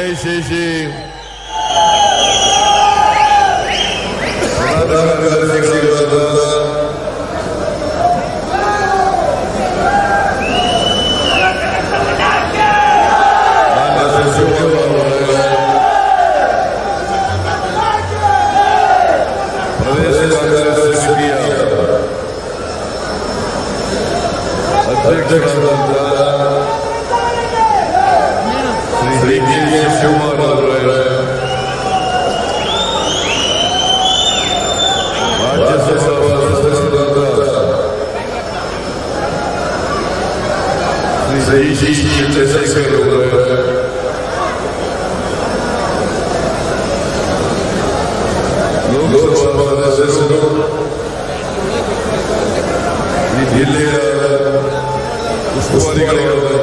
AICC ಪ್ರಧಾನ ಕಾರ್ಯದರ್ಶಿಗಳಾದ ಮಾನ್ಯ ಶಿವಕುಮಾರ್ ಅವರೇ, ಪ್ರದೇಶ ಕಾಂಗ್ರೆಸ್ ಸಮಿತಿಯ ಅಧ್ಯಕ್ಷರಾದಂಥ ಶ್ರೀ ಡಿ ಕೆ ಶಿವಕುಮಾರ್ ಅವರೇ ರಾಜ್ಯಸಭಾ ಸದಸ್ಯರಾದ ಶ್ರೀ ಶ್ರೀ ಶ್ರೀ ಚಂದ್ರಶೇಖರ್ ಅವರೇ ಲೋಕಸಭಾ ಸದಸ್ಯರು ಈ ಜಿಲ್ಲೆಯ ಉಸ್ತುವಾರಿಗಳಾದ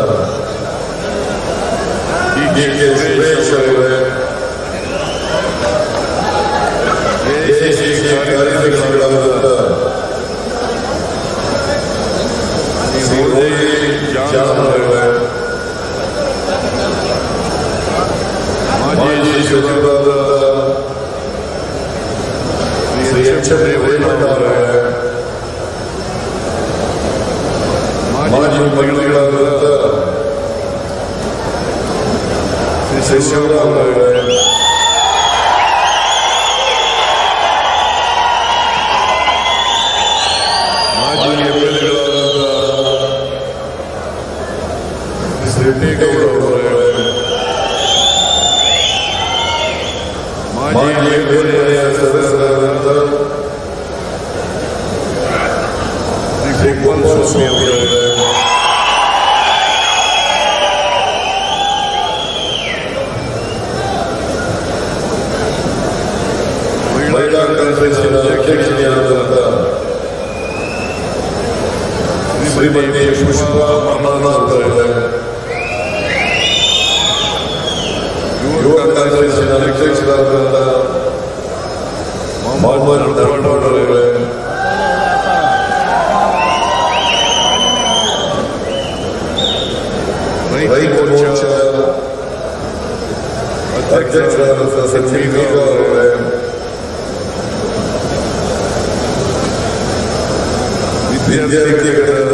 ಡಿ ಕೆ ಕೆ ಸುರೇಶ್ ಅವರೇ ಎಐಸಿಸಿ ಕಾರ್ಯದರ್ಶಿಗಳಾದ ಶ್ರೀ ಜಾನ್ ಅವರೇ ಮಾಜಿ ಸಚಿವರಾದ ಶ್ರೀ ಎಚ್ ಡಿ ರೇವಣ್ಣ ಅವರೇ ಮಾಜಿ ಮಂತ್ರಿಗಳಾದ ಶ್ರೀ ಶಿವರಾಮ್ ಅವರೇ ಮಾಜಿ ಎಂಎಲ್ಎಗಳಾದ ಶ್ರೀ ರೇಗೌಡ ಅವರೇ ಮಾಜಿ ಎಂಎಲ್ಎ ಸದಸ್ಯರಾದಂಥ ಶ್ರೀ ಗೋಪಾಲ್ ಸ್ವಾಮಿ ಅವರೇ ಮಹಿಳಾ ಕಾಂಗ್ರೆಸ್ಸಿನ ಅಧ್ಯಕ್ಷರಾದಂಥ ಶ್ರೀಮತಿ ಪುಷ್ಪಾ ಅಮರನಾಥ್ ಅವರೇ ಯುವ ಕಾಂಗ್ರೆಸ್ಸಿನ ಅಧ್ಯಕ್ಷರಾದಂಥ ಮೊಹಮ್ಮದ್ ಧರ್ಮೋಡ್ ಅವರೇ ರೈತ ಮೋರ್ಚಾ ಅಧ್ಯಕ್ಷರಾದಂಥ ಸಂಜೀವ್ ಗೌಡ ಅವರೇ ವಿದ್ಯಾರ್ಥಿಗಳ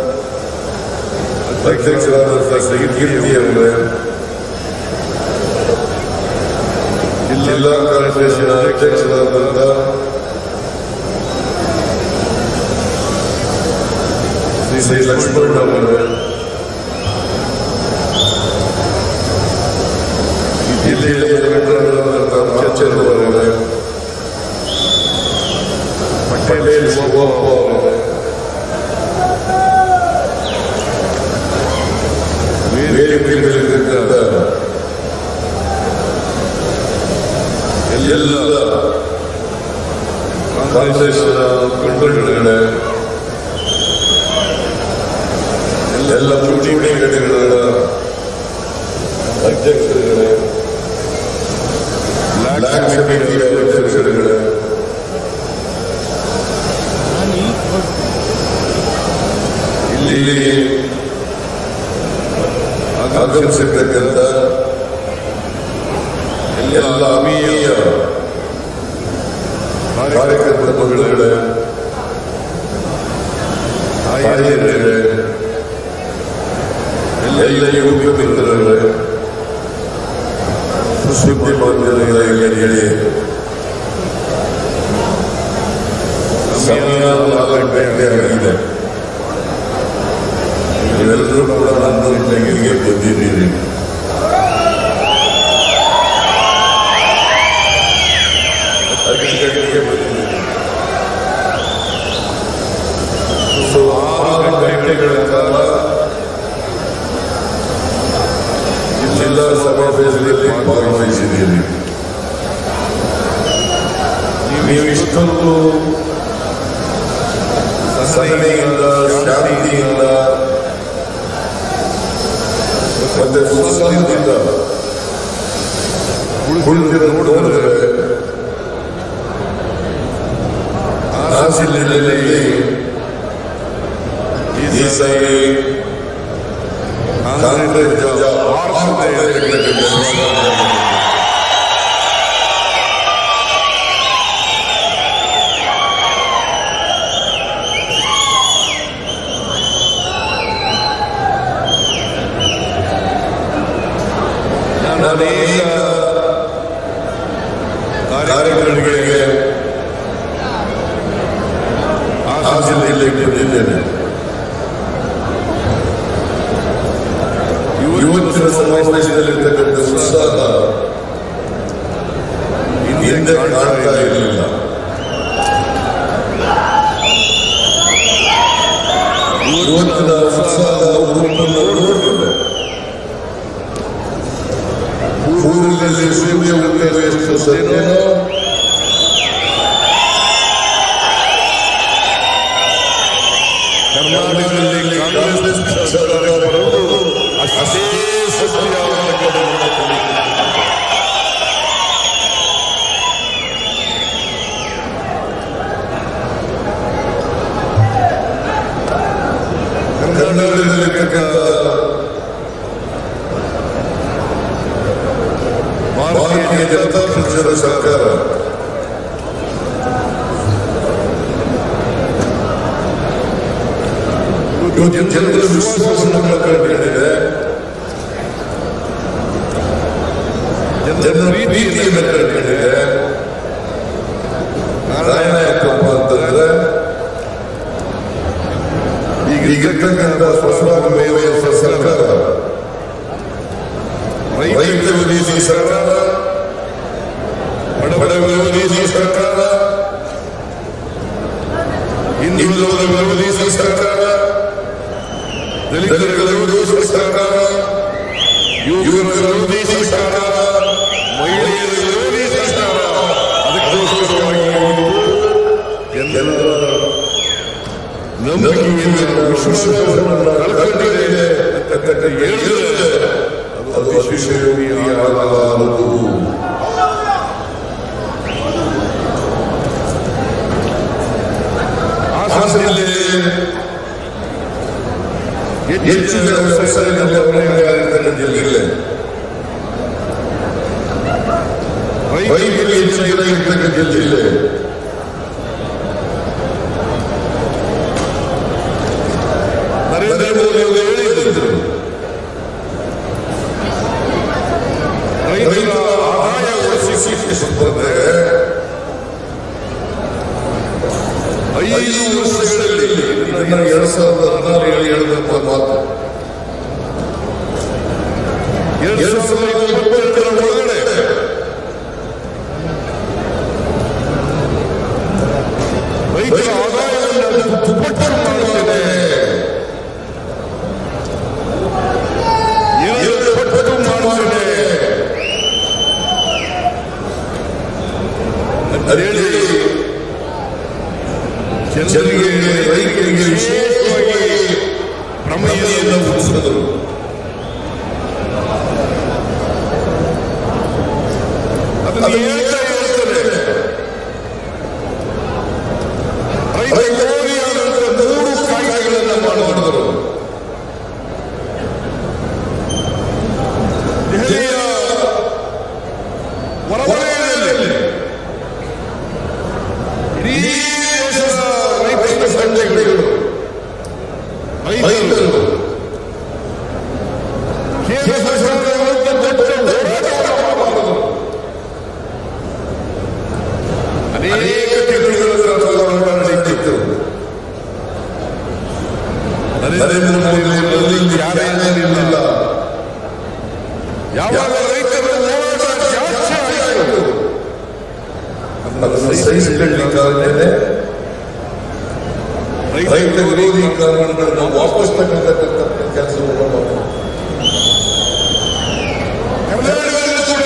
ಅಧ್ಯಕ್ಷರಾದಂಥ ಶ್ರೀ ಕೀರ್ತಿ ಅವರೇ ಜಿಲ್ಲಾ ಕಾಂಗ್ರೆಸ್ಸಿನ ಅಧ್ಯಕ್ಷರಾದಂಥ ಶ್ರೀ ಶ್ರೀ ಲಕ್ಷ್ಮಣ್ ಅವರೇ ಈ ಜಿಲ್ಲೆಯ ಮುಖಂಡರಾದಂಥ ರಾಮಚಂದ್ರ ಅವರೇ ಪಟೇಲ್ ಶಿವಪ್ಪ ಅವರೇ ವೇದಿಕೆಗಳಿಂದ ಎಲ್ಲ ಕಾಂಗ್ರೆಸ್ನ ಮುಖಂಡರುಗಳೇ ಎಲ್ಲ ಚುನಾವಣೆ ಘಟಕಗಳ ಅಧ್ಯಕ್ಷರುಗಳೇ ಬ್ಲಾಕ್ ಸಮಿತಿಯ ಅಧ್ಯಕ್ಷರುಗಳೇ ಇಲ್ಲಿ ಆಗಮಿಸಿರ್ತಕ್ಕಂಥ ಎಲ್ಲ ಆತ್ಮೀಯ ಕಾರ್ಯಕರ್ತ ಮಹಿಳೆಗಳೇ ತಾಯಿಯರೇ ಎಲ್ಲ ಯುವಕ ಮಿತ್ರರೇ ಸುದ್ದಿ ಮಾಧ್ಯಮಗಳ ಹೇಳಿ ಸಮಯ ನಾಲ್ಕು ಗಂಟೆ ಆಗಿದೆ ನೀವೆಲ್ಲರೂ ಕೂಡ ನನ್ನ ಇಲ್ಲಿಗೆ ಬಂದಿದ್ದೀರಿ ಹತ್ತು ಗಂಟೆಗೆ ಬಂದಿದ್ದೀರಿ ಸೊ ಆರು ಗಂಟೆಗಳ ಕಾಲ ಈ ಜಿಲ್ಲಾ ಸಮಾವೇಶದಲ್ಲಿ ಭಾಗವಹಿಸಿದ್ದೀರಿ ನೀವು ಇಷ್ಟೊಂದು ಸಹನೆಯಿಂದ ಶಾಂತಿಯಿಂದ ಮತ್ತೆ ಉತ್ಸಾಹದಿಂದ ಕುಳಿತಿರೋ ನೋಡಿದ್ರೆ ಆ ಜಿಲ್ಲೆಯಲ್ಲಿ ಈ ಸಾರಿ ಕಾಂಗ್ರೆಸ್ ಆರ್ಸಿದೆ ಜಿಲ್ಲೆಗೆ ಬಂದಿದ್ದೇನೆ ಇವತ್ತಿನ ಸಮಾವೇಶದಲ್ಲಿರ್ತಕ್ಕಂಥ ಉತ್ಸಾಹ ಹಿಂದೆ ಕಾಣ್ತಾ ಇರಲಿಲ್ಲ ಇವತ್ತಿನ ಉತ್ಸಾಹ ಉರುಪನ್ನು ನೋಡಿದ್ರೆ ಊರಿನಲ್ಲಿ ಸೂರ್ಯ ಉದಯ ಎಷ್ಟು ಸತ್ಯನೋ ಕರ್ನಾಟಕದಲ್ಲಿ ಕಾಂಗ್ರೆಸ್ ಸರ್ಕಾರ ಬರೋದು ಅಷ್ಟೇ ಸತ್ಯ ಕರ್ನಾಟಕದಲ್ಲಿರ್ತಕ್ಕಂಥ ಭಾರತೀಯ ಜನತಾ ಪಕ್ಷದ ಸರ್ಕಾರ ಇವತ್ತು ಜನರ ವಿಶ್ವಾಸವನ್ನು ಕಳ್ಕೊಂಡಿದೆ ಜನರ ಪ್ರೀತಿಯನ್ನು ಕಳ್ಕೊಂಡಿದೆ ಕಾರಣ ಯಾಕಪ್ಪ ಅಂತಂದ್ರೆ ಈಗ ಈಗಿರ್ತಕ್ಕಂಥ ಬಸವರಾಜ ಮೇವೆಯ ಸರ್ಕಾರ ರೈತ ವಿರೋಧಿ ಸರ್ಕಾರ ಬಡಬಡ ವಿರೋಧಿ ಸರ್ಕಾರ ಹಿಂದುಳಿದವರ ವಿರೋಧಿ ಸರ್ಕಾರ ದಲಿತರ ವಿರೋಧಿ ಸರ್ಕಾರ ಯುವಕರ ವಿರೋಧಿ ಸರ್ಕಾರ ಮಹಿಳೆಯರ ವಿರೋಧಿ ಸರ್ಕಾರ ಅದಕ್ಕೋಸ್ಕರವಾಗಿ ಎಲ್ಲರ ನಂಬಿಕೆಯಿಂದ ವಿಶ್ವಾಸವನ್ನು ಕಳ್ಕೊಂಡಿದೆ ಅಂತಕ್ಕಂಥ ಹೇಳಿದ್ರೆ ಅದು ಅತಿಶಯೋಕ್ತಿ ಆಗಲಾರದು ಹಾಸನಲ್ಲಿ ಹೆಚ್ಚು ಜನ ವ್ಯವಸಾಯದಲ್ಲಿ ಅವಲಂಬನೆಯಾಗಿರ್ತಕ್ಕಂಥ ಜಿಲ್ಲೆ ರೈತರಿಗೆ ಹೆಚ್ಚು ಜನ ಇರ್ತಕ್ಕಂಥ ಜಿಲ್ಲೆ ನರೇಂದ್ರ ಮೋದಿ ಅವರು ಹೇಳಿದ್ರು ರೈತರ ಆದಾಯ ಉಳಿಸಿಕೊಂಡ್ರೆ ಐದು ವರ್ಷಗಳಲ್ಲಿ ನನ್ನ ಎರಡ್ ಸಾವಿರದ ಹದಿನಾರರಲ್ಲಿ ಹೇಳಿದಂತ ಮಾತು ಎರಡ್ ಸಾವಿರದ ಇಪ್ಪತ್ತರ ಒಳಗಡೆ ರೈತರ ಆದಾಯವನ್ನು ದುಪ್ಪಟ್ಟು ಮಾಡುತ್ತೇನೆ ಎರಡು ಪಟ್ಟು ಮಾಡುತ್ತೇನೆ ಅಂತ ಹೇಳಿ ಜನರಿಗೆ ರೈತರಿಗೆ ವಿಶೇಷವಾಗಿ ಪ್ರಮೇಯವನ್ನು ಉಳಿಸಿದರು ಅದನ್ನು ಹೇಳ್ತಾ ಹೇಳ್ತಾರೆ ರೈತ ಕೋರಿಯಾದಂತಹ ಮೂರು ಕಾಯ್ದೆಗಳನ್ನು ಮಾಡಿದರು ದೆಹಲಿಯ ಹೊರವಲಯದಲ್ಲಿ ಇಡೀ ದೇಶದ ರೈತ ಸಂಘಗಳು ರೈತರು ಕೇಂದ್ರ ಸರ್ಕಾರದ ವಿರುದ್ಧ ದೊಡ್ಡ ಹೋರಾಟವನ್ನು ಮಾಡಿದರು ಅನೇಕ ತಿಂಗಳುಗಳ ಹೋರಾಟ ನಡೀತಿತ್ತು ನರೇಂದ್ರ ಮೋದಿ ಅವರಲ್ಲಿ ಯಾರೇನಿರಲಿಲ್ಲ ಯಾವಾಗ ರೈತರ ಹೋರಾಟ ಜಾಸ್ತಿ ಆಯಿತು ಅದನ್ನು ಸಹಿಸಿಕೊಳ್ಳಲಿಕ್ಕಾಗದೆ ರೈತ ವಿರೋಧಿ ಕಾನೂನುಗಳನ್ನು ವಾಪಸ್ ತಗೊಳ್ತಕ್ಕಂಥ ಕೆಲಸವನ್ನು ಮಾಡಿದ್ರು. ಕರ್ನಾಟಕದಲ್ಲೂ ಕೂಡ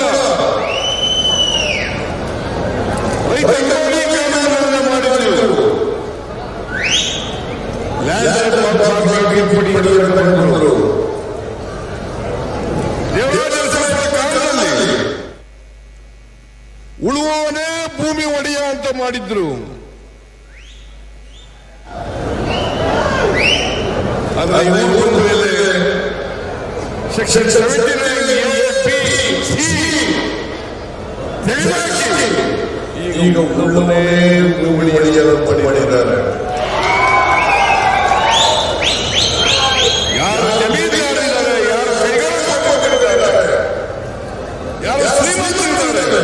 ರೈತ ವಿರೋಧಿ ಕಾನೂನುಗಳನ್ನು ಮಾಡಿದ್ರು ಲ್ಯಾಂಡ್ ಪಡೆಯುವರು ದೇವರಾಜ ಕಾಲದಲ್ಲಿ ಉಳುವವನೇ ಭೂಮಿ ಒಡೆಯ ಅಂತ ಮಾಡಿದ್ರು ಆದ್ರೆ ಇವರು ಮೇಲೆ ಸೆಕ್ಷನ್ ಸೆವೆಂಟಿ ಈಗ ಉಳುವನೇ ಭೂಮಿ ಒಡೆಯಲು ಮಾಡಿದ್ದಾರೆ ಯಾರು ಜಮೀನ್ದಾರಿದ್ದಾರೆ ಯಾರು ಕೈಗಾರಿಕೆ ಯಾರು ಶ್ರೀಮಂತರಿದ್ದಾರೆ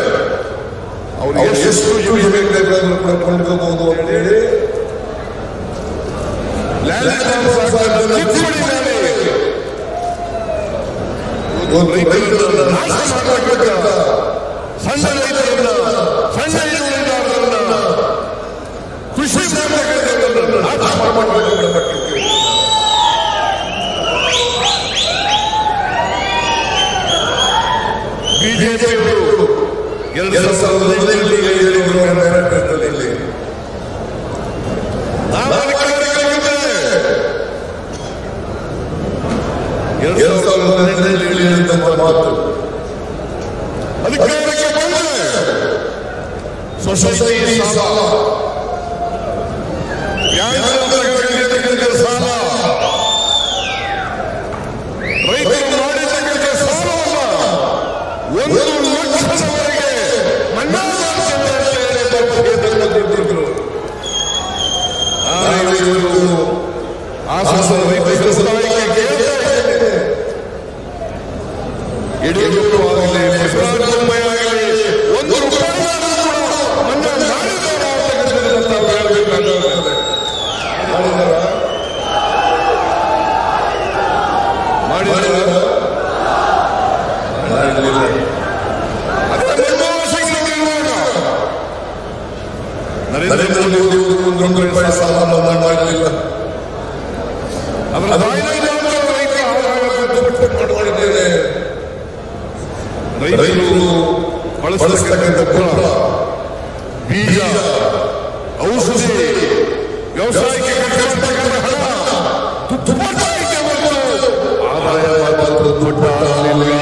ಅವರು ಎಷ್ಟು ಜಮೀನು ಬೇಕಾದ್ರೂ ಕೂಡ ಕೊಂಡ್ಕೋಬಹುದು ಅಂತ ಹೇಳಿ ಲ್ಯಾಂಡ್ ಟ್ರಾನ್ಸ್ಫರ್ ತಿದ್ದುಪಡಿ ಮಾಡಿ ಒಂದು ರೈತರನ್ನ ನಾಶ ಮಾಡತಕ್ಕಂಥ ಸಣ್ಣ ರೈತರನ್ನ ಸಣ್ಣ ಇಳುವರಿದಾರರನ್ನ ಕೃಷಿ ಮಾಡ್ತಕ್ಕಂಥವ್ರನ್ನ ನಾಶ ಮಾಡತಕ್ಕಂಥ ಮಟ್ಟಕ್ಕೆ ಬಿಜೆಪಿಯವರು ಎರಡು ಎರಡ್ ಸಾವಿರದ ಹದಿನೈದರಲ್ಲಿ ಹೇಳಿದ್ರು ಅವರ ಮ್ಯಾನಿಫೆಸ್ಟೋದಲ್ಲಿ ನಾವು ಅಧಿಕಾರಕ್ಕೆ ಹೋಗಿದ್ದೇವೆ. ಎರಡು ಎರಡ್ ಸಾವಿರದ ಹದಿನೈದರಲ್ಲಿ ಹೇಳಿದಂತ ಮಾತು ಅಧಿಕಾರಕ್ಕೆ ಬಂದರೆ ಸೊಸೈಟಿ ಸಾಲ ಬ್ಯಾಂಕ್ ಸಾಲ ರೈತರು ಮಾಡಿರ್ತಕ್ಕಂಥ ಸಾಲವನ್ನ ಒಂದು ಲಕ್ಷದವರೆಗೆ ಮನ್ನಾ ಮಾಡ್ತೇವೆ ಅಂತ ಹೇಳಿ ಇದೆಲ್ಲ ಕೊಟ್ಟಿದ್ರು. ನಾನು ಇವತ್ತು ಹಾಸನ ರೈತ ಸಮುದಾಯಕ್ಕೆ ಕೇಳ್ತಾ ಇದ್ದೇನೆ. ಯಡಿಯೂರಪ್ಪ ಆಗಲಿ ಬಸವರಾಜ ಆಗಲಿ ಒಂದು ರೂಪಾಯಿಯಾದರೂ ಕೂಡ ಮನ್ನಾ ಮಾಡಿದ್ದಾರಾ ಅಂತಕ್ಕಂಥದ್ದನ್ನ ತಾವು ಹೇಳಬೇಕಾಗುತ್ತೆ ಮಾಡಿದ್ದಾರಾ ಮಾಡಲಿಲ್ಲ. ಅದಕ್ಕೆ ಮನಮೋಹನ್ ಸಿಂಗ್ ಇರುವಾಗ ನರೇಂದ್ರ ನರೇಂದ್ರ ಮೋದಿ ಅವರು ಒಂದು ರೂಪಾಯಿ ಸಾಲ ಮನ್ನಾ ಮಾಡಲಿಲ್ಲ ಅವರ ಬಾಯಿನಲ್ಲಿ ಮಾತ್ರ ರೈತ ಮಾಡಿದ್ದೇನೆ ರೈತರು ರೈತರು ಬಳಸ್ತಕ್ಕಂಥ ಗೊಬ್ಬರ ಬೀಜ ಔಷಧಿ ವ್ಯವಸಾಯಕ್ಕೆ ಖರ್ಚು ಹಣ ತುಪ್ಪಕ್ಕೆ ಹೊರತು ಆದಾಯ ಮಾತ್ರ ದುಡ್ಡು ಆಗಲಿಲ್ಲ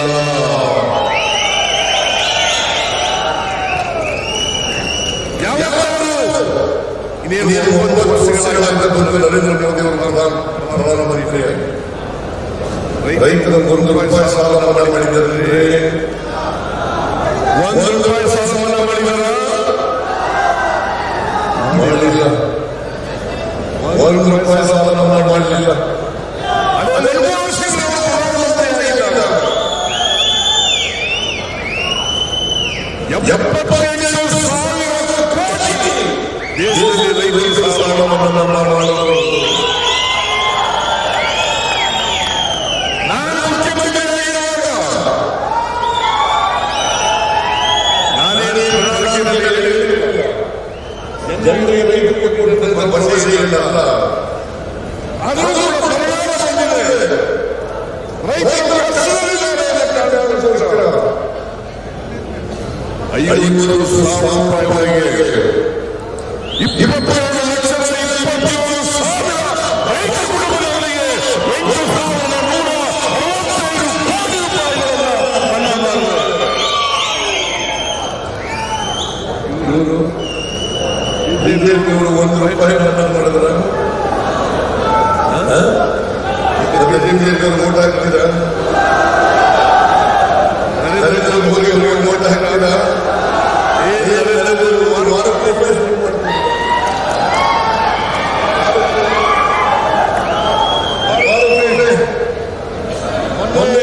ಯಾವತ್ತಾರು ಇನ್ನೇನು ಇನ್ನೇನು ಒಂಬತ್ತು ವರ್ಷಗಳಾದ ಬಂದು ನರೇಂದ್ರ ಮೋದಿ ಅವರು ಪ್ರಧಾನ ಪ್ರಧಾನಮಂತ್ರಿಯಾಗಿ ರೈತರ ಒಂದು ರೂಪಾಯಿ ಸಾಲ ಮನ್ನಾ ಮಾಡಿದ್ದಾರೆ ಒಂದು ರೂಪಾಯಿ ಸಾಲ ಮನ್ನಾ ಮಾಡಿದಾರ ಮಾಡಲಿಲ್ಲ ಒಂದು ರೂಪಾಯಿ ಸಾಲ ಮನ್ನಾ ಮಾಡಲಿಲ್ಲ ಮನಮೋಹನ್ ಸಿಂಗ್ ಅವರು ಪ್ರಧಾನಮಂತ್ರಿಯಾಗಿದ್ದಾಗ ಎಪ್ಪತ್ತೈದು ಸಾವಿರ ಕೋಟಿ ದೇಶದಲ್ಲಿ ರೈತರಿಗೆ ಸಾಲ ಮನ್ನಾ ಮಾಡಲು ನಾನು ಮುಖ್ಯಮಂತ್ರಿಯಾಗಿರುವಾಗ ನಾನೇನು ಪ್ರಣಾಳಿಕೆಯಲ್ಲಿ ಜನರಿಗೆ ರೈತರಿಗೆ ಕೊಟ್ಟಂತ ಭರವಸೆಯಲ್ಲ ಆದರೂ ಕೂಡ ಪರಿಣಾಮ ಬಂದಿದೆ ರೈತರು ಕಷ್ಟದಲ್ಲಿದ್ದಾರೆ ಅನ್ನೋ ಕಾರಣಕ್ಕೋಸ್ಕರ ಐವತ್ತು ಸಾವಿರ ರೂಪಾಯಿವರೆಗೆ ಇಪ್ಪತ್ತೇಳು ಲಕ್ಷದ ಇಪ್ಪತ್ತೇಳು ಸಾವಿರ ರೈತ ಕುಟುಂಬದವರಿಗೆ ಎಂಟು ಸಾವಿರದ ನೂರ ಅರವತ್ತೈದು ಕೋಟಿ ರೂಪಾಯಿಗಳನ್ನ ಮನ್ನಾ ಮಾಡಿದ್ದಾರೆ ಬಿಜೆಪಿಯವರು ಒಂದು ರೂಪಾಯಿ ಮನ್ನಾ ಮಾಡಿದ್ರ ಬಿಜೆಪಿಯವರು ಓಟ್ ಹಾಕ್ತಿದ್ರ ನರೇಂದ್ರ ಮೋದಿ ಅವರು ಓಟ್ ಹಾಕಿದ ನರೇಂದ್ರ ಮೋದಿ ಅವರು ಒಂದು ವಾರಕ್ಕೆ Facebook ಮಾಡ್ತಿದ್ರು. ಮೊನ್ನೆ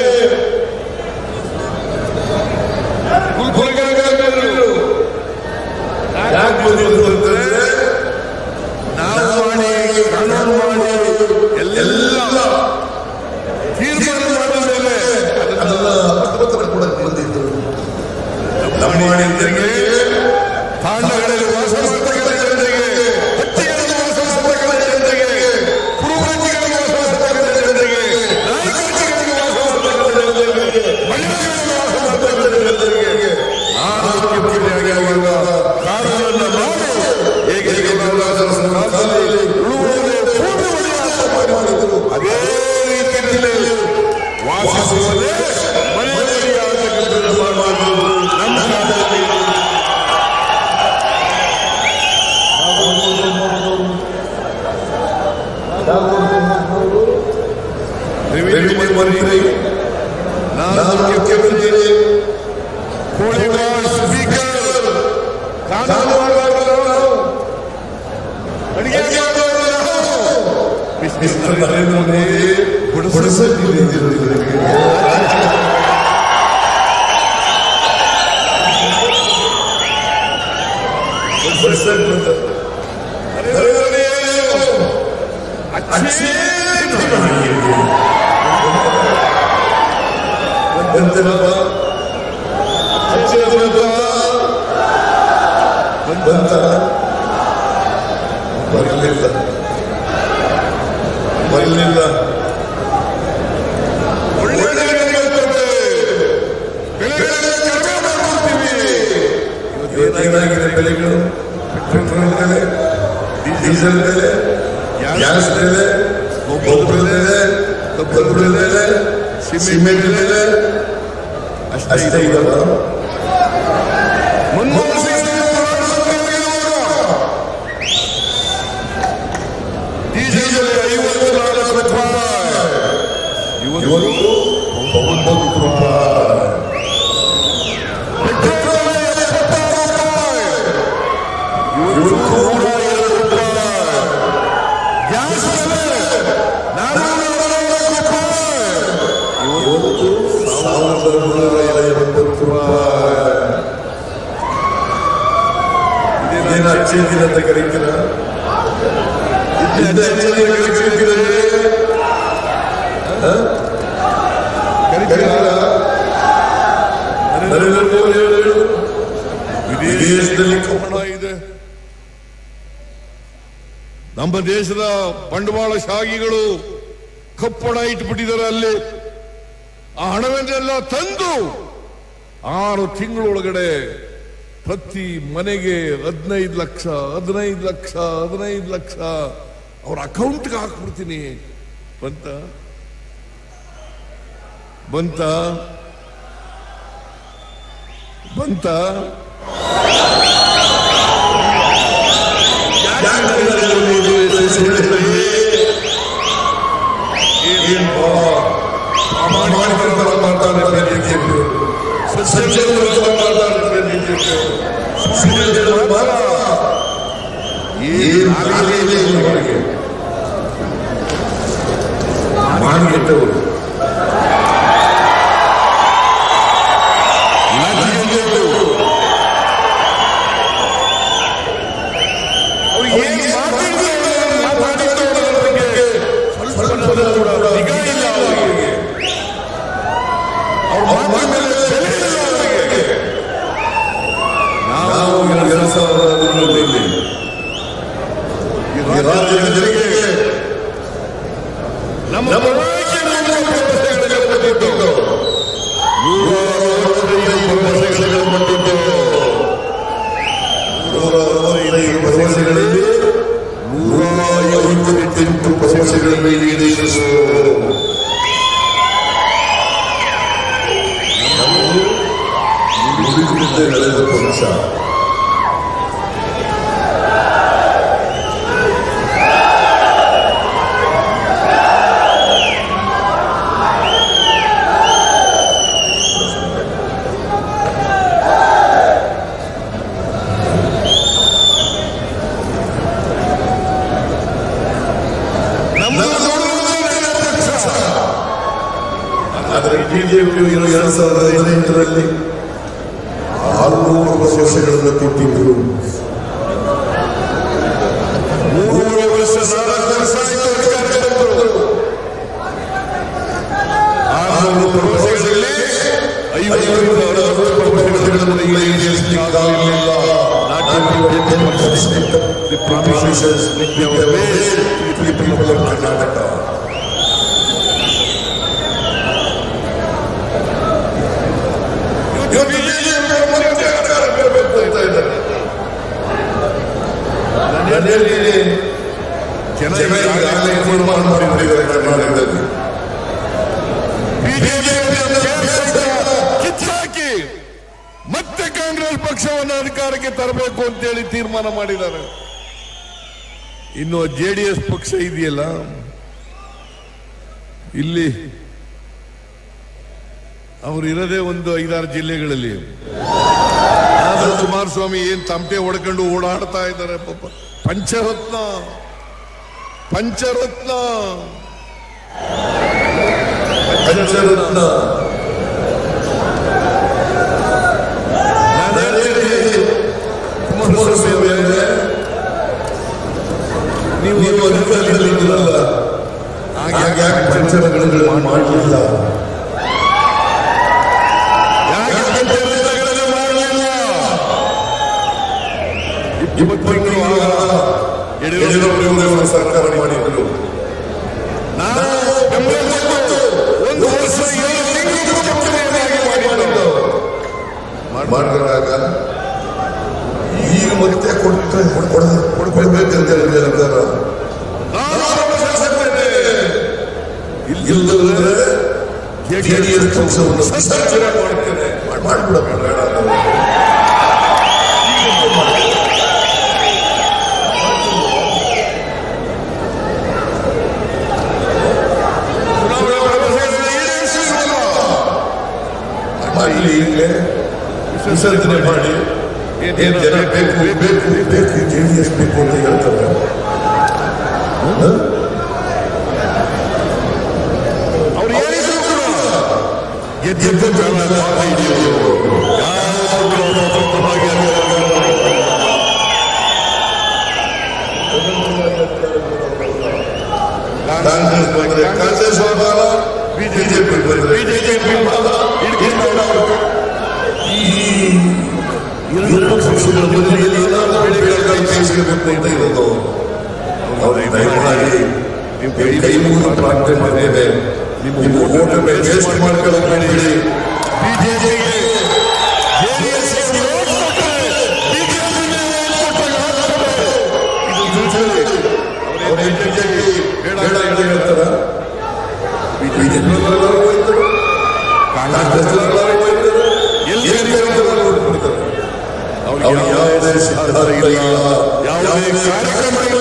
ಗುಲ್ಬರ್ಗಾದಲ್ಲಿರು ಯಾಕೆ ಬಂದಿದ್ರು ಅಂತಂದ್ರೆ ನಾವು ಮಾಡಿ ಕಾನೂನು ಮಾಡಿ ಎಲ್ಲ ತೀರ್ಮಾನ ಮಾಡಿದ ಮೇಲೆ ಅದನ್ನ ಹಕ್ಕುಪತ್ರ ಕೂಡ ಬಂದಿದ್ರು ನಮ್ಮ ಮಾಡಿದ್ದರಿಗೆ ತಾಂಡಗಳಲ್ಲಿ ವಾಸ ಮಾಡ್ತಕ್ಕಂಥ ಜನರಿಗೆ ಹಟ್ಟಿಗಳಲ್ಲಿ ವಾಸ ಮಾಡ್ತಕ್ಕಂಥ ಜನರಿಗೆ ಕುರುಬಂಜಿಗಳಲ್ಲಿ ವಾಸ ಮಾಡ್ತಕ್ಕಂಥ ಜನರಿಗೆ ನಾಯಿಕರಿಗೆ ವಾಸ ಮಾಡ್ತಕ್ಕಂಥ ಜನರಿಗೆ ಮಹಿಳೆಯರಿಗೆ ವಾಸ ಮಾಡ್ತಕ್ಕಂಥ ಜನರಿಗೆ ನಾನು ಮುಖ್ಯಮಂತ್ರಿಯಾಗಿ ಆಗುವಾಗ ಕಾನೂನನ್ನು ಮಾಡಿ ಹೇಗೆ ಗೌರವರಾಜರ ಕಾಲದಲ್ಲಿ ಉಳುವವರೇ ಪೂರ್ಣವನ್ನೇ ಆರಂಭ ಮಾಡಿದರು ಅದೇ ರೀತಿಯಲ್ಲಿ ವಾಸಿಸುವುದೇ ಮನೆಯಲ್ಲಿ ಆಗತಕ್ಕಂಥದ್ದು ಮಾಡಬಾರದು ನಮ್ಮ ಕಾಲದಲ್ಲಿ ರೆವಿನ್ಯೂ ಮಂತ್ರಿ ನಾನು ನಾನು ಮುಖ್ಯಮಂತ್ರಿ ಕೋಳಿವಾಡ್ ಸ್ಪೀಕರ್ ಕಾನೂನು ಮಾಡುವವರು ನಾವು ಅಡಿಗೆ ಮಾಡುವವರು ನಾವು ಮಿಸ್ಟರ್ ನರೇಂದ್ರ ಮೋದಿ ಬುಡಸಟ್ಟಿ ನಿಂತಿರೋದ್ರಿಗೆ ಬುಡಸಟ್ಟು ಅಂತ. ನರೇಂದ್ರ ಮೋದಿ ಅಕ್ಷೇತ್ರವಾಗಿ ಬಂತಲ್ಲಪ್ಪ ಅಕ್ಷೇತ್ರಪ್ಪ ಬಂತ ಬರಲಿಲ್ಲ ಬರಲಿಲ್ಲ ಇವತ್ತೇನಾಗಿದೆ ಬೆಲೆಗಳು ಪೆಟ್ರೋಲ್ ಬೆಲೆ ಡೀಸೆಲ್ ಬೆಲೆ ಗ್ಯಾಸ್ ಬೆಲೆ ಗೊಬ್ಬರದ ಬೆಲೆ ಗೊಬ್ಬರದ ಬೆಲೆ ಸಿಮೆಂಟ್ ಬೆಲೆ ಅಷ್ಟೇ ಇದಲ್ಲ ಮನಮೋಹನ್ ಸಿಂಗ್ ಡೀಸೆಲ್ ಐವತ್ತು ನಾಲ್ಕು ರೂಪಾಯಿ ಇವತ್ತು ಒಂಬತ್ತು ರೂಪಾಯಿ ಪೆಟ್ರೋಲ್ ಎಪ್ಪತ್ತಾರು ರೂಪಾಯಿ ಇವತ್ತು ನೂರ ಎರಡು ರೂಪಾಯಿ ಗ್ಯಾಸ್ ಬೆಲೆ ನಾನ್ನೂರ ನಲವತ್ತು ರೂಪಾಯಿ ಇವತ್ತು ಸಾವಿರದ ನೂರ ಐವತ್ತು ರೂಪಾಯಿ ಇದೇನು ಅಚ್ಚೆ ದಿನ ಅಂತ ಕರೀತೀರ ಇದ್ದ ಅಚ್ಚೆ ದಿನ ಕರೀತೀರಿ ಕರೀತೀರ ನರೇಂದ್ರ ಮೋದಿ ಅವರು ಹೇಳು ವಿದೇಶದಲ್ಲಿ ಕಪ್ಪಣ ಇದೆ ನಮ್ಮ ದೇಶದ ಬಂಡವಾಳಶಾಹಿಗಳು ಕಪ್ಪಣ ಇಟ್ಬಿಟ್ಟಿದ್ದಾರೆ ಅಲ್ಲಿ ಆ ಹಣವನ್ನೆಲ್ಲ ತಂದು ಆರು ತಿಂಗಳೊಳಗಡೆ ಪ್ರತಿ ಮನೆಗೆ ಹದಿನೈದು ಲಕ್ಷ ಹದಿನೈದು ಲಕ್ಷ ಹದಿನೈದು ಲಕ್ಷ ಅವ್ರ ಅಕೌಂಟ್ಗೆ ಹಾಕ್ಬಿಡ್ತೀನಿ ಬಂತ ಬಂತ ಬಂತ ಏನ್ ಪ್ರಾಮಾಣಿಕರ ಮಾತಾಡ್ತಾರೆ ಬಿಜೆಪಿ ಸಜ್ಜನರ ಮಾತಾಡ್ತಾರೆ ಬಿಜೆಪಿ ಸುಳ್ಳು ಮಾತ್ರ ಏನ್ ನಾಲಿಗೆ ಇಲ್ಲ ಇವರಿಗೆ ಮಾಡಿಗೆಟ್ಟವರು ಏನ್ ಮಾತಾಡಿದ್ರು ಮಾತಾಡಿದ್ರು ಅವ್ರ ಬಗ್ಗೆ ಸ್ವಲ್ಪ ಕೂಡ ನಿಗಾ ಇಲ್ಲ ಅವರಿಗೆ ಅವ್ರ ಮಾತಿನ ಮೇಲೆ ಬೆಲೆ ಇಲ್ಲ ಅವರಿಗೆ ನಾವು ಎರಡ್ ಸಾವಿರದ ಹದಿಮೂರರಲ್ಲಿ ಈ ರಾಜ್ಯದ ಜನರಿಗೆ ನಮ್ಮ ಪರವಾಗಿ ನೂರ ಭರವಸೆಗಳೆಲ್ಲ ಕೊಟ್ಟಿದ್ದು ನೂರ ಅರವತ್ತೈದು ಭರವಸೆಗಳನ್ನು ಕೊಟ್ಟಿದ್ದೆವು ನೂರ ಅರವತ್ತೈದು ಭರವಸೆಗಳಲ್ಲಿ ನೂರ ಐವತ್ತೆಂಟು ಭರವಸೆಗಳನ್ನು ಈಡೇರಿಸುವುದು ನುಡಿದಿದ್ದ ನಡೆದ ಪಕ್ಷ ನಮ್ಮ ಪಕ್ಷ ಆದರೆ ಬಿಜೆಪಿಯು ಎರಡ್ ಸಾವಿರದ ಹದಿನೆಂಟರಲ್ಲಿ ಆರುನೂರು ಭರವಸೆಗಳನ್ನು ಕೊಟ್ಟಿದ್ರು ಮೂರು ವರ್ಷ ನಾಲ್ಕು ವರ್ಷ ಆಯ್ತು ಅಧಿಕಾರಕ್ಕೆ ಬಂದು ಆರುನೂರು ಭರವಸೆಗಳಲ್ಲಿ ಐವತ್ತು ಅರವತ್ತು ಭರವಸೆಗಳನ್ನು ಈಡೇರಿಸಲಿಕ್ಕಾಗಲಿಲ್ಲ The promises which they have made to the people of Karnataka. ಇವತ್ತು ಬಿಜೆಪಿ ಮತ್ತೆ ಅಧಿಕಾರಕ್ಕೆ ಬರಬೇಕು ಅಂತ ಇದ್ದಾರೆ ಮನೆಯಲ್ಲಿ ಜನ ಈಗಾಗಲೇ ತೀರ್ಮಾನ ಮಾಡಿದ್ದಾರೆ ಕರ್ನಾಟಕದಲ್ಲಿ ಕಿತ್ತಾಕಿ ಮತ್ತೆ ಕಾಂಗ್ರೆಸ್ ಪಕ್ಷವನ್ನು ಅಧಿಕಾರಕ್ಕೆ ತರಬೇಕು ಅಂತೇಳಿ ತೀರ್ಮಾನ ಮಾಡಿದ್ದಾರೆ ಇನ್ನು ಜೆಡಿಎಸ್ ಪಕ್ಷ ಇದೆಯಲ್ಲ ಇಲ್ಲಿ ಅವರು ಇರೋದೇ ಒಂದು ಐದಾರು ಜಿಲ್ಲೆಗಳಲ್ಲಿ ಆದ್ರೆ ಕುಮಾರಸ್ವಾಮಿ ಏನ್ ತಮಟೆ ಹೊಡ್ಕೊಂಡು ಓಡಾಡ್ತಾ ಇದ್ದಾರೆ ಪಾಪ ಪಂಚರತ್ನ ಪಂಚರತ್ನ ಪಂಚರತ್ನ ನಾನು ಹೇಳ್ತೀನಿ, ಕುಮಾರಸ್ವಾಮಿ ಅವರೇ ನೀವು ನೀವು ಅಧಿಕಾರದಲ್ಲಿ ಇದ್ದೀರಲ್ಲ ಕೆಲಸಗಳನ್ನು ಮಾಡಲಿಲ್ಲ ಯಾಕೆ ಕೆಲಸಗಳನ್ನು ಮಾಡಲಿಲ್ಲ ಇಪ್ಪತ್ತು ಯಡಿಯೂರಪ್ಪನವರ ಸರ್ಕಾರ ಮಾಡಿದ್ರು ನಾವು ಬೆಂಬಲಿಸಿದ್ದು ಒಂದು ವರ್ಷ ಏಳು ತಿಂಗಳು ಮುಖ್ಯಮಂತ್ರಿಯಾಗಿ ಮಾಡಿದ್ದು ಮಾಡಿದಾಗ ಈಗ ಮತ್ತೆ ಕೊಡ್ತಾ ಕೊಡ್ಬೇಕಂತ ಹೇಳಿದಾರ ನಾನು ಪ್ರಶಂಸಿಸುತ್ತೇನೆ. ಇಲ್ಲದ್ರೆ ಜೆಡಿಎಸ್ ಪಕ್ಷವನ್ನು ವಿಸರ್ಜನೆ ಮಾಡ್ತೇನೆ ಮಾಡ್ಬಿಡಪ್ಪ ಬೇಡ ಅನ್ನೋದು. ಚುನಾವಣಾ ಭರವಸೆಗಳನ್ನು ಈಡೇರಿಸಿಲ್ಲ. ಮಾಡಿ ಈಗಲೇ ವಿಸರ್ಜನೆ ಮಾಡಿ ಏನ್ ಜನ ಬೇಕು ಬೇಕು ಬೇಕು ಜೆಡಿಎಸ್ ಬೇಕು ಅಂತ ಹೇಳ್ತಾರೆ ಹ? ಅವ್ರು ಹೇಳಿದ್ರು ಕೂಡ ಗೆದ್ದಿದ್ದ ಜನ ಪಾಪ ಹಿಡಿಯೋದು. ಯಾವತ್ತೂ ಸ್ವತಂತ್ರವಾಗಿ ಅಧಿಕಾರವನ್ನು ಕಾಂಗ್ರೆಸ್ ಬಂದ್ರೆ ಕಾಂಗ್ರೆಸ್ ಹೋಗಲ್ಲ ಬಿಜೆಪಿ ಬಂದ್ರೆ ಬಿಜೆಪಿ ಹಿಡ್ಕೊಂಡು ಈ ಎರಡು ಪಕ್ಷಗಳ ಮಧ್ಯದಲ್ಲಿ ಏನಾದ್ರೂ ಬೆಳೆಗಳ ಕೈಗೊಳ್ಳಬೇಕು ಅಂತ ಇರೋದು ಅವ್ರಿಗೆ ದಯಮಾಡಿ ನೀವು ಕೈ ಕೈ ಮುಗಿದು ಪ್ರಾರ್ಥನೆ ಮಾಡಿದ್ದೇನೆ ನಿಮ್ಮ ಓಟ ವೇಸ್ಟ್ ಮಾಡ್ಕೊಳ್ಳೋಬೇಡಿ ಬಿಜೆಪಿಗೆ ಜೆಡಿಎಸ್ಗೆ ಓಟ್ ಕೊಟ್ಟರೆ ಬಿಜೆಪಿಗೆ ಓಟ್ ಕೊಟ್ಟಾಗ ಆಗ್ತದೆ. ಅವ್ರು ಬಿಜೆಪಿ ಬೇಡ ಅಂತ ಹೇಳ್ತಾರ ಬಿಜೆಪಿ ಎಲ್ಲರೂ ಹೋಯ್ತಾರೆ ಕಾಂಗ್ರೆಸ್ ಎಲ್ಲರೂ ಹೋಯ್ತಾರೆ ಎಲ್ಲಿ ಎಲ್ಲರೂ ನೋಡ್ಬಿಡ್ತಾರೆ ಅವ್ರಿಗೆ ಯಾವುದೇ ಸಿದ್ಧಾಂತ ಇಲ್ಲ ಯಾವುದೇ ಕಾರ್ಯಕ್ರಮ ಇಲ್ಲ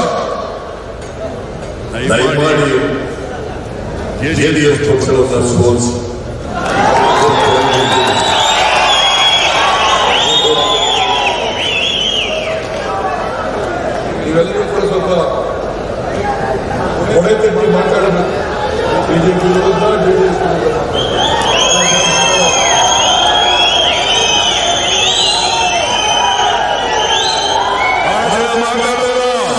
ದಯಮಾಡಿ ಜೆಡಿಎಸ್ ಪಕ್ಷವನ್ನು ಸೋಲಿಸಿ ನೀವೆಲ್ಲರೂ ಕೂಡ ಸ್ವಲ್ಪ ಹೊಡೆ ತಟ್ಟಿ ಮಾತಾಡಬೇಕು ಬಿಜೆಪಿ ವಿರುದ್ಧ ಜೆಡಿಎಸ್ ಭಾಷಣ ಮಾತಾಡೋಣ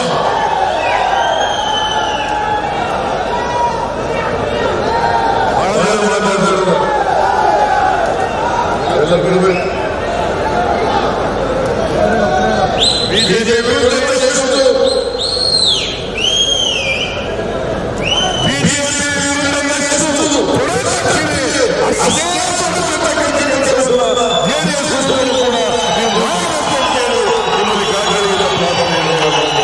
ಎಲ್ಲ ಬಿಡಬೇಕು ಬಿಜೆಪಿ ವಿರುದ್ಧ ನಡೆಸುವುದು. ಬಿಜೆಪಿ ವಿರುದ್ಧ ನಡೆಸುವುದು. ಕೊಡೋದಾಗ್ತಿದೆ. ಅದೇ ಕೊಡತಕ್ಕಂಥ ಕೆಲಸವನ್ನ ಜೆಡಿಎಸ್ ವಿರುದ್ಧವೂ ಕೂಡ ನೀವು ಮಾಡಬೇಕು ಅಂತೇಳಿ ನಿಮ್ಮಲ್ಲಿ ಕಾಗದದಿಂದ ಪ್ರಾರ್ಥನೆಯನ್ನು ಮಾಡ್ತೀನಿ.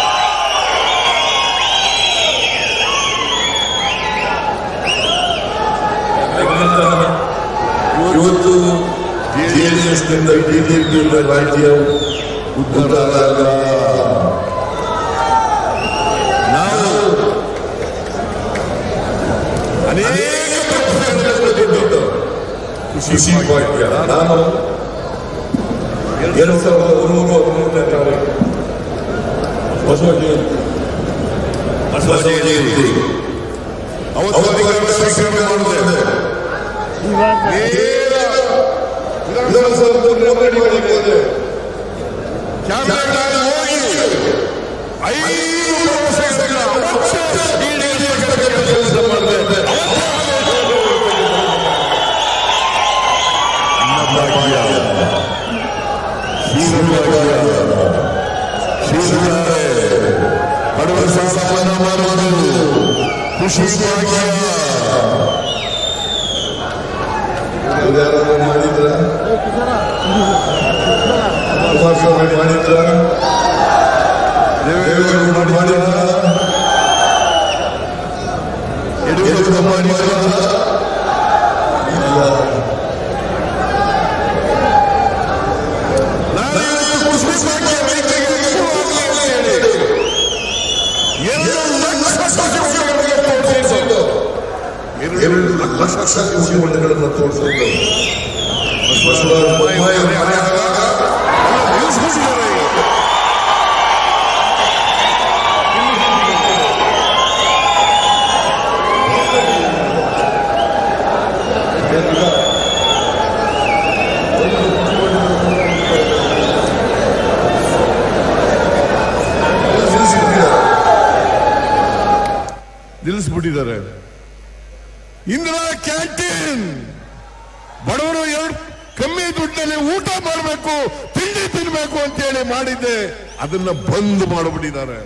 ಇವತ್ತು ಜೆಡಿಎಸ್ ನಿಂದ ಬಿಜೆಪಿಯಿಂದ ರಾಜ್ಯ ಉದ್ಧಾರ ಆಗಲ್ಲ ನಾವು ಅನೇಕ ಪಕ್ಷಗಳನ್ನು ಗೆದ್ದಿದ್ದು. ಕೃಷಿ ಭಾಗ್ಯ ನಾನು ಎರಡು ಸಾವಿರದ ಮೂರು ಹದಿಮೂರನೇ ತಾರೀಕು ಬಸವ ಜಯಂತಿ ಬಸವ ಜಯಂತಿ ಅವತ್ತು ಅಧಿಕಾರ ಸ್ವೀಕಾರ ಮಾಡಿದೆ. ನೇರ ವಿಧಾನಸೌಧದಲ್ಲಿ ರೆಡಿ ಮಾಡಿಕ್ಕೆ ಹೋದೆ ಕ್ಯಾಬಿನೆಟ್ ಹೋಗಿ ಐದು ಭರವಸೆಗಳನ್ನ ಅವತ್ತೇ ಈಡೇರಿಸಬೇಕಂತ ಕೆಲಸ ಮಾಡಿದೆ. ಅನ್ನಭಾಗ್ಯ, ಕ್ಷೀರಭಾಗ್ಯ, ಕ್ಷೀರಧಾರೆ, ಬಡವರ ಸಾಲ ಮನ್ನಾ ಮಾಡುವುದು ಕೃಷಿ ಭಾಗ್ಯ ಯಾರಾದ್ರೂ ಮಾಡಿದ್ರ ಕುಮಾರಸ್ವಾಮಿ ಮಾಡಿದ್ರ ದೇವೇಗೌಡರು ಮಾಡಿದ್ರ ಯಡಿಯೂರಪ್ಪ ಮಾಡಿದ್ರ ಇಲ್ಲ ನಾನು ಇವತ್ತು ಕೃಷಿ ಭಾಗ್ಯ ರೈತರಿಗೆ ಅನುಕೂಲವಾಗಲಿ ಅಂತ ಹೇಳಿ ಎರಡು ಲಕ್ಷ ಸಸಿಗಳಿಗೆ ತೋರಿಸಿದ್ದು ಎರಡು ಲಕ್ಷ ಕೃಷಿ ಹೊಂಡಗಳನ್ನು ತೋರಿಸಿದ್ದು ಬಸವರಾಜ ಬೊಮ್ಮಾಯಿ ಅವರ ಮನೆ ಆದಾಗ ನಿಲ್ಲಿಸ್ಬಿಟ್ಟಿದ್ದಾರೆ. ನಿಲ್ಲಿಸಿದ್ದೀರಾ? ನಿಲ್ಲಿಸ್ಬಿಟ್ಟಿದ್ದಾರೆ ಮಾಡಬೇಕು ತಿಂಡಿ ತಿನ್ಬೇಕು ಅಂತೇಳಿ ಮಾಡಿದ್ದೆ ಅದನ್ನ ಬಂದ್ ಮಾಡಿಬಿಟ್ಟಿದ್ದಾರೆ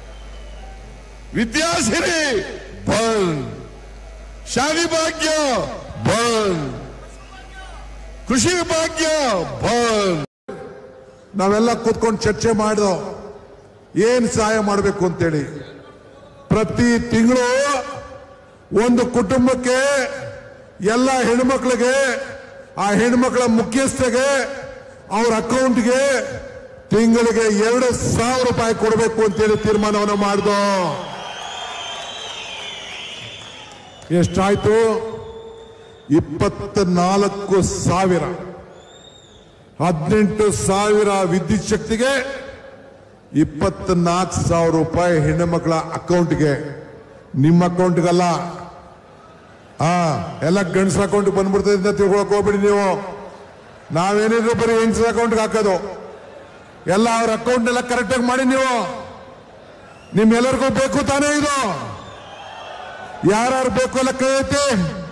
ವಿದ್ಯಾಸಿರಿ ಬಂದ್ ಶಾದಿ ಭಾಗ್ಯ ಬಂದ್ ಕೃಷಿ ಭಾಗ್ಯ ಬಂದ್ ನಾವೆಲ್ಲ ಕೂತ್ಕೊಂಡು ಚರ್ಚೆ ಮಾಡಿದೋ ಏನ್ ಸಹಾಯ ಮಾಡಬೇಕು ಅಂತೇಳಿ ಪ್ರತಿ ತಿಂಗಳು ಒಂದು ಕುಟುಂಬಕ್ಕೆ ಎಲ್ಲ ಹೆಣ್ಮಕ್ಳಿಗೆ ಆ ಹೆಣ್ಮಕ್ಳ ಮುಖ್ಯಸ್ಥಗೆ ಅವ್ರ ಅಕೌಂಟ್ಗೆ ತಿಂಗಳಿಗೆ ಎರಡು ಸಾವಿರ ರೂಪಾಯಿ ಕೊಡಬೇಕು ಅಂತೇಳಿ ತೀರ್ಮಾನವನ್ನು ಮಾಡಿದೋ ಎಷ್ಟಾಯ್ತು ಇಪ್ಪತ್ನಾಲ್ಕು ಸಾವಿರ ಹದಿನೆಂಟು ಸಾವಿರ ವಿದ್ಯುತ್ ಶಕ್ತಿಗೆ ಇಪ್ಪತ್ನಾಲ್ಕು ಸಾವಿರ ರೂಪಾಯಿ ಹೆಣ್ಣು ಮಕ್ಕಳ ಅಕೌಂಟ್ಗೆ ನಿಮ್ಮ ಅಕೌಂಟ್ಗಲ್ಲ ಆ ಎಲ್ಲ ಗಂಡಸ್ರ ಅಕೌಂಟ್ ಬಂದ್ಬಿಡ್ತದೆ ಅಂತ ತಿಳ್ಕೊಳಕ್ ಹೋಗ್ಬಿಡಿ ನೀವು ನಾವೇನಿದ್ರು ಬರೀ ಹೆಂಗಸ್ರ ಅಕೌಂಟ್ಗೆ ಹಾಕೋದು ಎಲ್ಲ ಅವ್ರ ಅಕೌಂಟ್ ಎಲ್ಲ ಕರೆಕ್ಟಾಗಿ ಮಾಡಿ ನೀವು ನಿಮ್ಮೆಲ್ಲರಿಗೂ ಬೇಕು ತಾನೇ ಇದು ಯಾರ್ಯಾರು ಬೇಕು ಎಲ್ಲ ಕೈ ಎತ್ತಿ